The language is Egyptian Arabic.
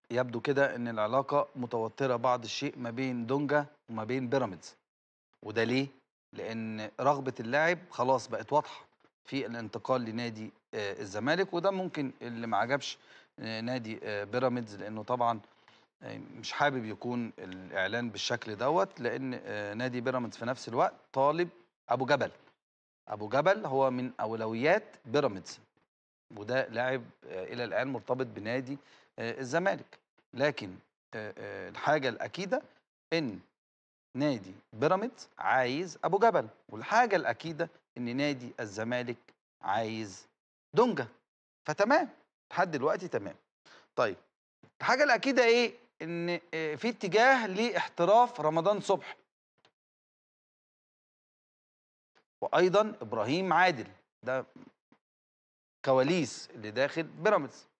يبدو كده ان العلاقه متوتره بعض الشيء ما بين دونجا وما بين بيراميدز وده ليه لان رغبه اللاعب خلاص بقت واضحه في الانتقال لنادي آه، الزمالك وده ممكن اللي ما عجبش آه، نادي آه، بيراميدز لانه طبعا آه، مش حابب يكون الاعلان بالشكل دوت لان آه، نادي بيراميدز في نفس الوقت طالب ابو جبل ابو جبل هو من اولويات بيراميدز وده لاعب آه، الى الان مرتبط بنادي آه، الزمالك لكن آه، آه، الحاجه الاكيده ان نادي بيراميدز عايز ابو جبل والحاجه الاكيده ان نادي الزمالك عايز دونجا فتمام لحد دلوقتي تمام طيب الحاجه الاكيده ايه ان آه، في اتجاه لاحتراف رمضان صبحي وايضا ابراهيم عادل ده كواليس اللي داخل بيراميدز